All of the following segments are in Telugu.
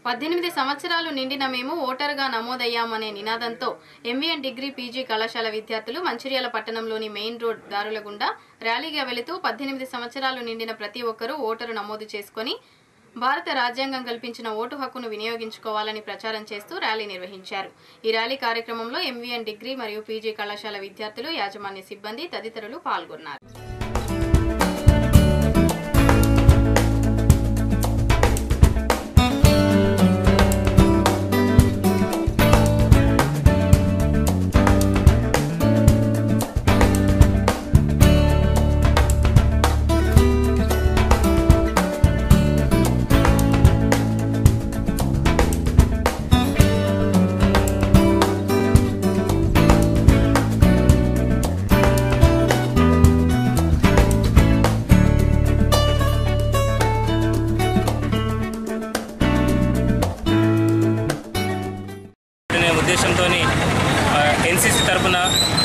పద్దెనిమిది సంవత్సరాలు నిండిన మేము ఓటరుగా నమోదయ్యామనే నినాదంతో ఎంవీఎన్ డిగ్రీ పీజీ కళాశాల విద్యార్థులు మంచిర్యాల పట్టణంలోని మెయిన్ రోడ్ దారుల గుండా ర్యాలీగా వెళుతూ పద్దెనిమిది సంవత్సరాలు నిండిన ప్రతి ఒక్కరూ ఓటరు నమోదు చేసుకొని భారత రాజ్యాంగం కల్పించిన ఓటు హక్కును వినియోగించుకోవాలని ప్రచారం చేస్తూ ర్యాలీ నిర్వహించారు ఈ ర్యాలీ కార్యక్రమంలో ఎంవీఎన్ డిగ్రీ మరియు పీజీ కళాశాల విద్యార్థులు యాజమాన్య సిబ్బంది తదితరులు పాల్గొన్నారు అనే ఉద్దేశంతో ఎన్సీసీ తరఫున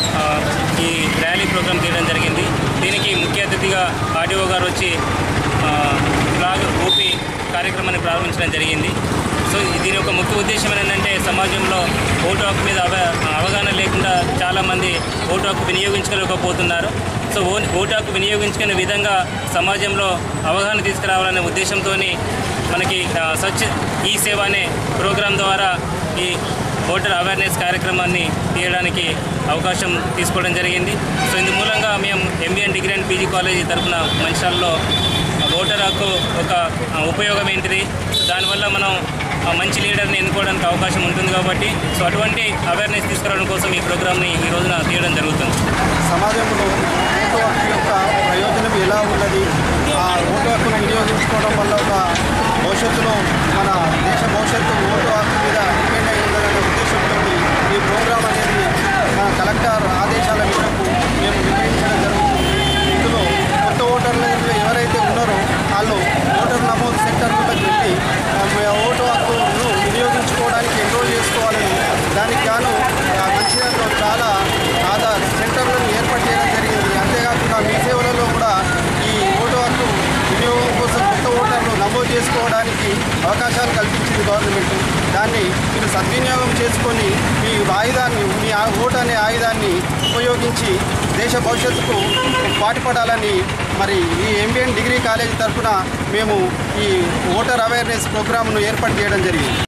ఈ ర్యాలీ ప్రోగ్రాం తీయడం జరిగింది దీనికి ముఖ్య అతిథిగా ఆర్డీఓ గారు వచ్చి ఆ, ఫ్లాగ్ ఊపి కార్యక్రమాన్ని ప్రారంభించడం జరిగింది సో దీని యొక్క ముఖ్య ఉద్దేశం ఏంటంటే సమాజంలో ఓటు హక్కు మీద అవ అవగాహన లేకుండా చాలామంది ఓటు హక్కు వినియోగించుకోలేకపోతున్నారు సో ఓ ఓటు హక్కు వినియోగించుకునే విధంగా సమాజంలో అవగాహన తీసుకురావాలనే ఉద్దేశంతో మనకి ఆ, స్వచ్ఛ ఈ సేవ అనే ప్రోగ్రాం ద్వారా ఈ ఓటర్ అవేర్నెస్ కార్యక్రమాన్ని తీయడానికి అవకాశం తీసుకోవడం జరిగింది సో ఇందు మూలంగా మేము MBN degree and PG college తరఫున మంచిర్యాలలో ఓటర్ హక్కు ఒక ఆ, ఉపయోగం ఏంటిది సో దానివల్ల మనం ఆ, మంచి లీడర్ని ఎన్నుకోవడానికి అవకాశం ఉంటుంది కాబట్టి సో అటువంటి అవేర్నెస్ తీసుకురావడం కోసం ఈ ప్రోగ్రామ్ని ఈ రోజున తీయడం జరుగుతుంది సమాజంలో ఓటు హక్కు యొక్క ప్రయోజనం ఎలా ఉన్నది ఆ ఓటు హక్కును వినియోగించుకోవడం వల్ల ఒక భవిష్యత్తులో మన దేశ భవిష్యత్తు ఓటు హక్కు మీద డిపెండ్ అయి ఉందనే ఉద్దేశంతో ఈ ప్రోగ్రాం అనేది మన కలెక్టర్ ఆదేశాల మేరకు మేము నిర్వహించడం జరుగుతుంది ఇందులో కొత్త ఓటర్లు ఎవరైతే ఉన్నారో వాళ్ళు ఓటర్ నమోదు సెంటర్లకు వెళ్ళి ఆ, మీ ఓటు హక్కును వినియోగించుకోవడానికి ఎన్రోల్ చేసుకోవాలని దానికి గాను ఆ, మంచిర్యాలలో చాలా ఆధార్ సెంటర్లను ఏర్పాటు చేయడం జరిగింది అంతేకాకుండా మీ సేవలలో కూడా ఈ ఓటు హక్కు వినియోగం కోసం కొత్త ఓటర్లు నమోదు చేసుకోవడానికి అవకాశాలు కల్పించింది గవర్నమెంట్ దాన్ని మీరు సద్వినియోగం చేసుకొని మీ ఆయుధాన్ని మీ ఆ ఓటు అనే ఆయుధాన్ని ఉపయోగించి దేశ భవిష్యత్తుకు పాటుపడాలని మరి ఈ ఎంబీఎన్ డిగ్రీ కాలేజీ తరఫున మేము ఈ ఓటర్ అవేర్నెస్ ప్రోగ్రామ్ను ఏర్పాటు చేయడం జరిగింది